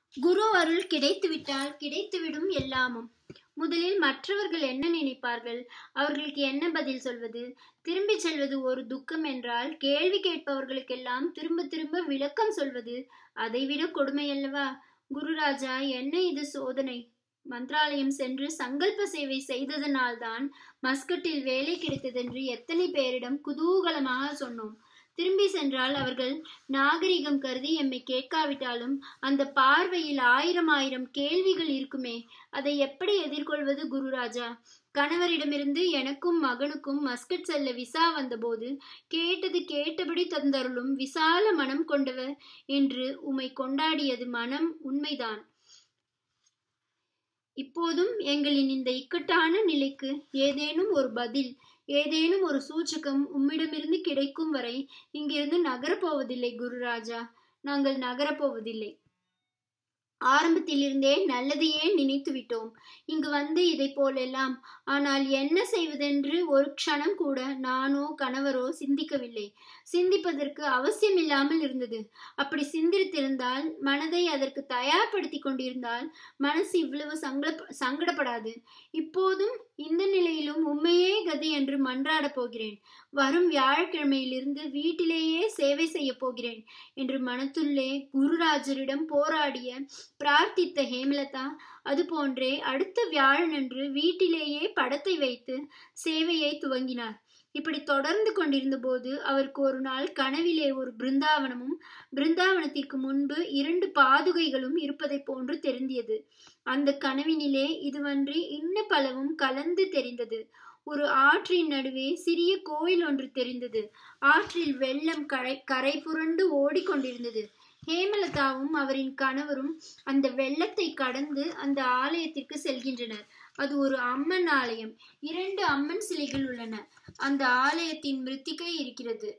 குரு அருள் கிடைத்துவிட்டால் கிடைத்துவிடும் எல்லாமும் முதலில் மற்றவர்கள் என்ன நினைப்பார்கள் அவர்களுக்கு என்ன பதில் சொல்வது திரும்பி செல்வது ஒரு துக்கம் என்றால் கேள்வி கேட்பவர்களுக்கெல்லாம் திரும்ப திரும்ப விளக்கம் சொல்வது அதைவிட கொடுமையல்லவா குருராஜா என்ன இது சோதனை மந்திராலயம் சென்று சங்கல்ப சேவை செய்ததனால்தான் மஸ்கட்டில் வேலை கிடைத்ததென்று எத்தனை பேரிடம் குதூகலமாக சொன்னோம் திரும்பி சென்றால் அவர்கள் நாகரிகம் கருதி எம்மை கேட்காவிட்டாலும் அந்த பார்வையில் ஆயிரம் ஆயிரம் கேள்விகள் இருக்குமே அதை எப்படி எதிர்கொள்வது குருராஜா கணவரிடமிருந்து எனக்கும் மகனுக்கும் மஸ்கட் செல்ல விசா வந்தபோது கேட்டது கேட்டபடி தந்தருளும் விசால மனம் கொண்டவர் என்று உம்மை கொண்டாடியது மனம் உண்மைதான் இப்போதும் எங்களின் இந்த இக்கட்டான நிலைக்கு ஏதேனும் ஒரு பதில் ஏதேனும் ஒரு சூச்சகம் உம்மிடமிருந்து கிடைக்கும் வரை இங்கிருந்து நகரப்போவதில்லை குருராஜா நாங்கள் நகரப்போவதில்லை ஆரம்பத்திலிருந்தே நல்லதையே நினைத்து விட்டோம் இங்கு வந்து இதை போலெல்லாம் ஆனால் என்ன செய்வதென்று ஒரு க்ஷணம் கூட நானோ கணவரோ சிந்திக்கவில்லை சிந்திப்பதற்கு அவசியம் இல்லாமல் இருந்தது அப்படி சிந்தித்திருந்தால் மனதை அதற்கு தயார்படுத்தி கொண்டிருந்தால் மனசு இவ்வளவு சங்கட சங்கடப்படாது இப்போதும் இந்த நிலையிலும் உண்மையே கதி என்று மன்றாட போகிறேன் வரும் வியாழக்கிழமையிலிருந்து வீட்டிலேயே சேவை செய்ய போகிறேன் என்று மனத்துள்ளே குருராஜரிடம் போராடிய பிரார்த்தித்த ஹேமலதா அதுபோன்றே அடுத்த வியாழனன்று வீட்டிலேயே படத்தை வைத்து சேவையை துவங்கினார் இப்படி தொடர்ந்து கொண்டிருந்த போது அவருக்கு ஒரு நாள் கனவிலே ஒரு பிருந்தாவனமும் பிருந்தாவனத்திற்கு முன்பு இரண்டு பாதுகைகளும் இருப்பதை போன்று தெரிந்தியது அந்த கனவினிலே இதுவன்றி இன்ன பலவும் கலந்து தெரிந்தது ஒரு ஆற்றின் நடுவே சிறிய கோயில் ஒன்று தெரிந்தது ஆற்றில் வெள்ளம் கரை கரை புரண்டு ஓடிக்கொண்டிருந்தது ஹேமலதாவும் அவரின் கணவரும் அந்த வெள்ளத்தை கடந்து அந்த ஆலயத்திற்கு செல்கின்றனர் அது ஒரு அம்மன் ஆலயம் இரண்டு அம்மன் சிலைகள் உள்ளன அந்த ஆலயத்தின் மிருத்திகை இருக்கிறது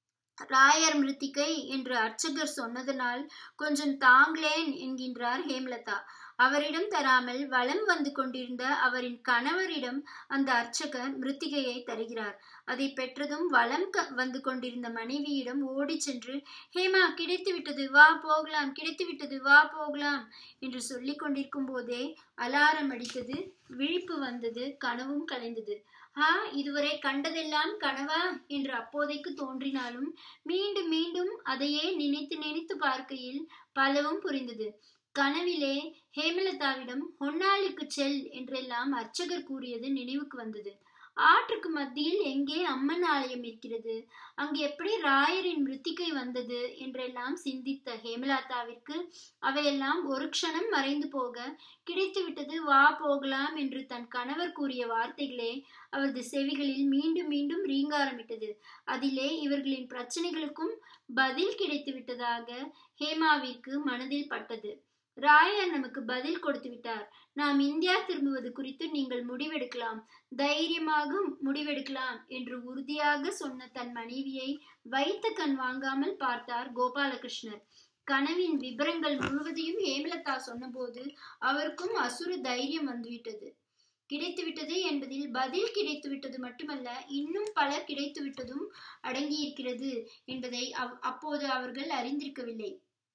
ராயர் மிருத்திகை என்று அர்ச்சகர் சொன்னதனால் கொஞ்சம் தாங்களேன் என்கின்றார் ஹேமலதா அவரிடம் தராமல் வலம் வந்து கொண்டிருந்த அவரின் கணவரிடம் அந்த அர்ச்சகர் மிருத்திகையை தருகிறார் அதை பெற்றதும் வலம் வந்து கொண்டிருந்த மனைவியிடம் ஓடி சென்று ஹேமா கிடைத்து விட்டது வா போகலாம் கிடைத்து விட்டது வா போகலாம் என்று சொல்லிக் கொண்டிருக்கும் போதே அலாரம் அடித்தது விழிப்பு வந்தது கனவும் கலைந்தது ஆ இதுவரை கண்டதெல்லாம் கனவா என்று அப்போதைக்கு தோன்றினாலும் மீண்டும் மீண்டும் அதையே நினைத்து நினைத்து பார்க்கையில் பலவும் புரிந்தது கனவிலே ஹேமலதாவிடம் ஹொன்னாளுக்கு செல் என்றெல்லாம் அர்ச்சகர் கூறியது நினைவுக்கு வந்தது ஆற்றுக்கு மத்தியில் எங்கே அம்மன் ஆலயம் இருக்கிறது அங்கு எப்படி ராயரின் மிருத்திகை வந்தது என்றெல்லாம் சிந்தித்த ஹேமலதாவிற்கு அவையெல்லாம் ஒரு க்ஷணம் மறைந்து போக கிடைத்துவிட்டது வா போகலாம் என்று தன் கணவர் கூறிய வார்த்தைகளே அவரது செவிகளில் மீண்டும் மீண்டும் ரீங்காரமிட்டது அதிலே இவர்களின் பிரச்சனைகளுக்கும் பதில் கிடைத்து விட்டதாக ஹேமாவிற்கு மனதில் பட்டது ராயர் நமக்கு பதில் கொடுத்து விட்டார் நாம் இந்தியா திரும்புவது குறித்து நீங்கள் முடிவெடுக்கலாம் தைரியமாக முடிவெடுக்கலாம் என்று உறுதியாக சொன்ன தன் மனைவியை வைத்த கண் வாங்காமல் பார்த்தார் கோபாலகிருஷ்ணர் கனவின் விபரங்கள் முழுவதையும் ஹேமலதா சொன்னபோது அவருக்கும் அசுர தைரியம் வந்துவிட்டது கிடைத்துவிட்டது என்பதில் பதில் கிடைத்துவிட்டது மட்டுமல்ல இன்னும் பல கிடைத்துவிட்டதும் அடங்கியிருக்கிறது என்பதை அப்போது அவர்கள் அறிந்திருக்கவில்லை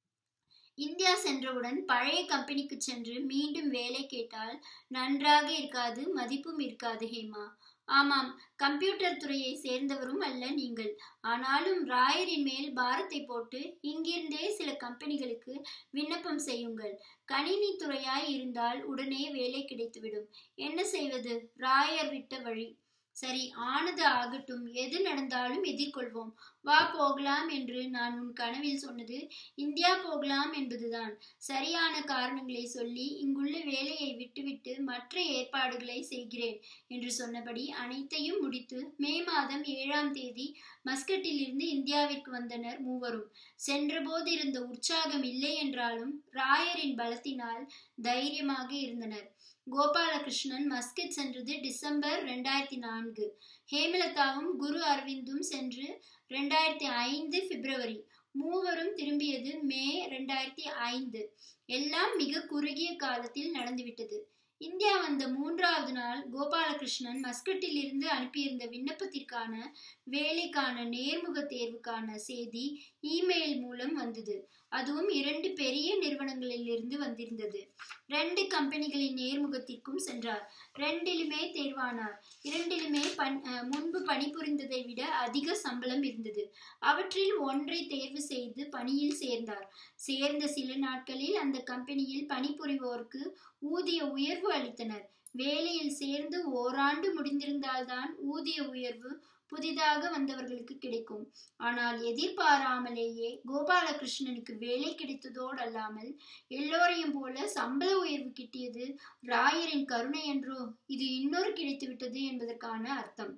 இந்தியா சென்றவுடன் பழைய கம்பெனிக்கு சென்று மீண்டும் வேலை கேட்டால் நன்றாக இருக்காது மதிப்பும் இருக்காது ஹேமா ஆமாம் கம்ப்யூட்டர் துறையை சேர்ந்தவரும் அல்ல நீங்கள் ஆனாலும் ராயரின் மேல் பாரத்தை போட்டு இங்கிருந்தே சில கம்பெனிகளுக்கு விண்ணப்பம் செய்யுங்கள் கணினி துறையாய் இருந்தால் உடனே வேலை கிடைத்துவிடும் என்ன செய்வது ராயர் விட்ட வழி சரி ஆனது ஆகட்டும் எது நடந்தாலும் எதிர்கொள்வோம் வா போகலாம் என்று நான் உன் கனவில் சொன்னது இந்தியா போகலாம் என்பதுதான் சரியான காரணங்களை சொல்லி இங்குள்ள வேலையை விட்டுவிட்டு மற்ற ஏற்பாடுகளை செய்கிறேன் என்று சொன்னபடி அனைத்தையும் முடித்து மே மாதம் ஏழாம் தேதி மஸ்கட்டில் இருந்து இந்தியாவிற்கு வந்தனர் மூவரும் சென்றபோது இருந்த உற்சாகம் இல்லை என்றாலும் ராயரின் பலத்தினால் தைரியமாக இருந்தனர் கோபாலகிருஷ்ணன் மஸ்கட் சென்றது டிசம்பர் ரெண்டாயிரத்தி நான்கு ஹேமலதாவும் குரு அரவிந்தும் சென்று ரெண்டாயிரத்தி ஐந்து பிப்ரவரி மூவரும் திரும்பியது மே ரெண்டாயிரத்தி ஐந்து எல்லாம் மிக குறுகிய காலத்தில் நடந்துவிட்டது இந்தியா வந்த மூன்றாவது நாள் கோபாலகிருஷ்ணன் மஸ்கட்டில் இருந்து அனுப்பியிருந்த விண்ணப்பத்திற்கான வேலைக்கான நேர்முக தேர்வுக்கான செய்தி இமெயில் மூலம் வந்தது அதுவும் இரண்டு பெரிய நிறுவனங்களில் இருந்து வந்திருந்தது ரெண்டு கம்பெனிகளின் நேர்முகத்திற்கும் சென்றார் ரெண்டிலுமே தேர்வானார் இரண்டிலுமே பண் முன்பு பணிபுரிந்ததை விட அதிக சம்பளம் இருந்தது அவற்றில் ஒன்றை தேர்வு செய்து பணியில் சேர்ந்தார் சேர்ந்த சில நாட்களில் அந்த கம்பெனியில் பணிபுரிவோருக்கு ஊதிய உயர்வு அளித்தனர் வேலையில் சேர்ந்து ஓராண்டு முடிந்திருந்தால்தான் ஊதிய உயர்வு புதிதாக வந்தவர்களுக்கு கிடைக்கும் ஆனால் எதிர்பாராமலேயே கோபாலகிருஷ்ணனுக்கு வேலை கிடைத்ததோடு அல்லாமல் எல்லோரையும் போல சம்பள உயர்வு கிட்டியது ராயரின் கருணை என்றோ இது இன்னொரு கிடைத்து விட்டது என்பதற்கான அர்த்தம்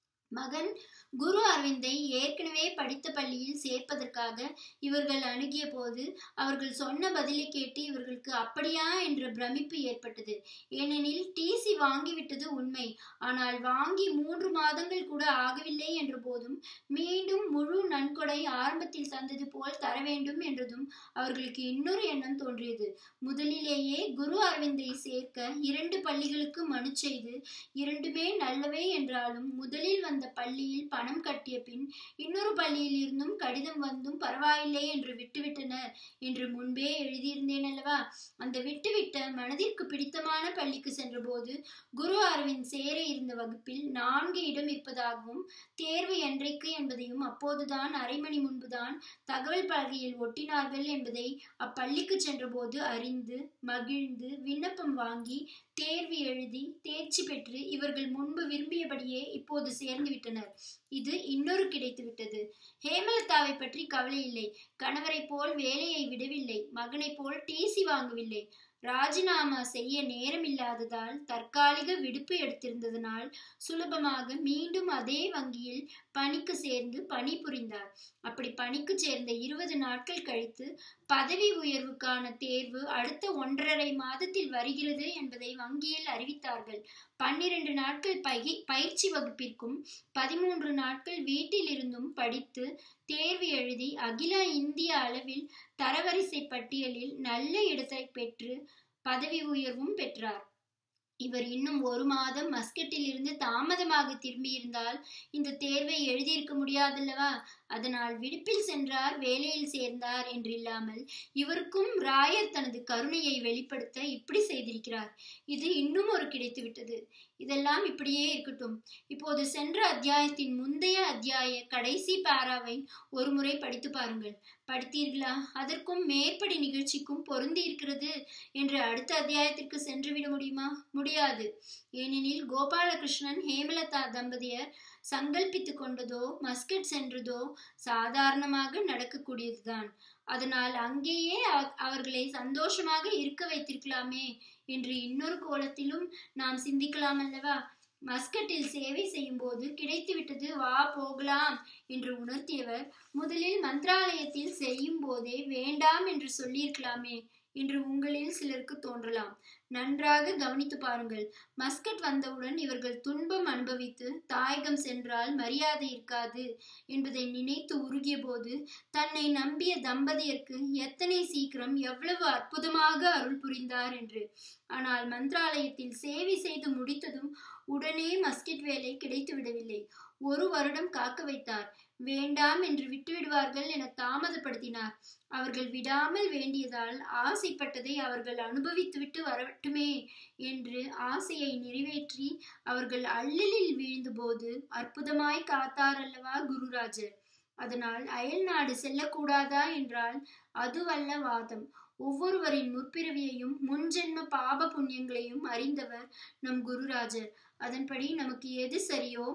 மகன் குரு அரவிந்தை ஏற்கனவே படித்த பள்ளியில் சேர்ப்பதற்காக இவர்கள் அணுகிய போது அவர்கள் சொன்ன பதிலை கேட்டு இவர்களுக்கு அப்படியா என்ற பிரமிப்பு ஏற்பட்டது ஏனெனில் டிசி வாங்கிவிட்டது உண்மை ஆனால் வாங்கி மூன்று மாதங்கள் கூட ஆகவில்லை என்ற போதும் மீண்டும் முழு நன்கொடை ஆரம்பத்தில் தந்தது போல் தர வேண்டும் என்றதும் அவர்களுக்கு இன்னொரு எண்ணம் தோன்றியது முதலிலேயே குரு அரவிந்தை சேர்க்க இரண்டு பள்ளிகளுக்கு மனு செய்து இரண்டுமே நல்லவை என்றாலும் முதலில் வந்த பள்ளியில் பணம் கட்டிய பின் இன்னொரு பள்ளியில் இருந்தும் கடிதம் வந்தும் பரவாயில்லை என்று விட்டுவிட்டனர் என்று முன்பே எழுதியிருந்தேன் அல்லவா அந்த விட்டுவிட்ட மனதிற்கு பிடித்தமான பள்ளிக்கு சென்றபோது குரு அரவிந்த் சேர இருந்த வகுப்பில் நான்கு இடம் இருப்பதாகவும் தேர்வு என்றைக்கு என்பதையும் அப்போதுதான் அரை மணி முன்புதான் தகவல் பலகையில் ஒட்டினார்கள் என்பதை அப்பள்ளிக்கு சென்றபோது அறிந்து மகிழ்ந்து விண்ணப்பம் வாங்கி தேர்வு எழுதி தேர்ச்சி பெற்று இவர்கள் முன்பு விரும்பியபடியே இப்போது சேர்ந்து விட்டனர் இது இன்னொரு கிடைத்து விட்டது ஹேமலதாவை பற்றி கவலை இல்லை கணவரை போல் வேலையை விடவில்லை மகனை போல் டிசி வாங்கவில்லை ராஜினாமா செய்ய நேரம் இல்லாததால் தற்காலிக விடுப்பு எடுத்திருந்ததனால் சுலபமாக மீண்டும் அதே வங்கியில் பணிக்கு சேர்ந்து பணி புரிந்தார் அப்படி பணிக்கு சேர்ந்த இருபது நாட்கள் கழித்து பதவி உயர்வுக்கான தேர்வு அடுத்த ஒன்றரை மாதத்தில் வருகிறது என்பதை வங்கியில் அறிவித்தார்கள் பன்னிரண்டு நாட்கள் பகி பயிற்சி வகுப்பிற்கும் பதிமூன்று நாட்கள் வீட்டில் இருந்தும் படித்து தேர்வு எழுதி அகில இந்திய அளவில் தரவரிசை பட்டியலில் நல்ல இடத்தை பெற்று பதவி உயர்வும் பெற்றார் இவர் இன்னும் ஒரு மாதம் மஸ்கட்டில் இருந்து தாமதமாக திரும்பியிருந்தால் இந்த தேர்வை எழுதியிருக்க முடியாதல்லவா அதனால் விடுப்பில் சென்றார் வேலையில் சேர்ந்தார் என்றில்லாமல் இவருக்கும் ராயர் தனது கருணையை வெளிப்படுத்த இப்படி செய்திருக்கிறார் இது இன்னும் ஒரு கிடைத்து விட்டது இதெல்லாம் இப்படியே இருக்கட்டும் இப்போது சென்ற அத்தியாயத்தின் முந்தைய அத்தியாய கடைசி பாராவை ஒரு முறை படித்து பாருங்கள் படித்தீர்களா அதற்கும் மேற்படி நிகழ்ச்சிக்கும் பொருந்தி இருக்கிறது என்று அடுத்த அத்தியாயத்திற்கு சென்று விட முடியுமா முடியாது ஏனெனில் கோபாலகிருஷ்ணன் ஹேமலதா தம்பதியர் சங்கல்பித்து கொண்டதோ மஸ்கட் சென்றதோ சாதாரணமாக நடக்கக்கூடியதுதான் அதனால் அங்கேயே அவர்களை சந்தோஷமாக இருக்க வைத்திருக்கலாமே என்று இன்னொரு கோலத்திலும் நாம் சிந்திக்கலாம் அல்லவா மஸ்கட்டில் சேவை செய்யும் போது கிடைத்துவிட்டது வா போகலாம் என்று உணர்த்தியவர் முதலில் மந்திராலயத்தில் செய்யும் போதே வேண்டாம் என்று சொல்லியிருக்கலாமே என்று உங்களில் சிலருக்கு தோன்றலாம் நன்றாக கவனித்து பாருங்கள் மஸ்கட் வந்தவுடன் இவர்கள் துன்பம் அனுபவித்து தாயகம் சென்றால் மரியாதை இருக்காது என்பதை நினைத்து உருகிய போது தன்னை நம்பிய தம்பதியருக்கு எத்தனை சீக்கிரம் எவ்வளவு அற்புதமாக அருள் புரிந்தார் என்று ஆனால் மந்திராலயத்தில் சேவை செய்து முடித்ததும் உடனே மஸ்கட் வேலை கிடைத்து விடவில்லை ஒரு வருடம் காக்க வைத்தார் வேண்டாம் என்று விட்டுவிடுவார்கள் என தாமதப்படுத்தினார் அவர்கள் விடாமல் வேண்டியதால் ஆசைப்பட்டதை அவர்கள் அனுபவித்துவிட்டு வரட்டுமே என்று ஆசையை நிறைவேற்றி அவர்கள் அள்ளலில் வீழ்ந்தபோது அற்புதமாய் காத்தார் அல்லவா குருராஜர் அதனால் அயல் நாடு செல்லக்கூடாதா என்றால் அதுவல்ல வாதம் ஒவ்வொருவரின் முற்பிறவியையும் முன்ஜென்ம பாப புண்ணியங்களையும் அறிந்தவர் நம் குருராஜர் அதன்படி நமக்கு எது சரியோ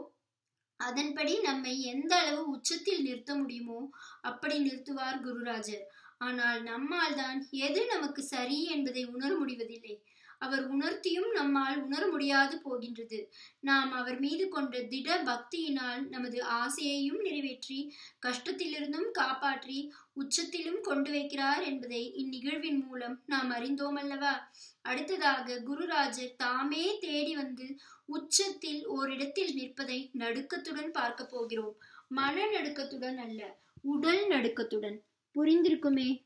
அதன்படி நம்மை எந்த அளவு உச்சத்தில் நிறுத்த முடியுமோ அப்படி நிறுத்துவார் குருராஜர் ஆனால் நம்மால் தான் எது நமக்கு சரி என்பதை உணர முடிவதில்லை அவர் உணர்த்தியும் நம்மால் உணர முடியாது போகின்றது நாம் அவர் மீது கொண்ட திட பக்தியினால் நமது ஆசையையும் நிறைவேற்றி கஷ்டத்திலிருந்தும் காப்பாற்றி உச்சத்திலும் கொண்டு வைக்கிறார் என்பதை இந்நிகழ்வின் மூலம் நாம் அறிந்தோம் அல்லவா அடுத்ததாக குருராஜர் தாமே தேடி வந்து உச்சத்தில் ஓரிடத்தில் நிற்பதை நடுக்கத்துடன் பார்க்க போகிறோம் மன நடுக்கத்துடன் அல்ல உடல் நடுக்கத்துடன் புரிந்திருக்குமே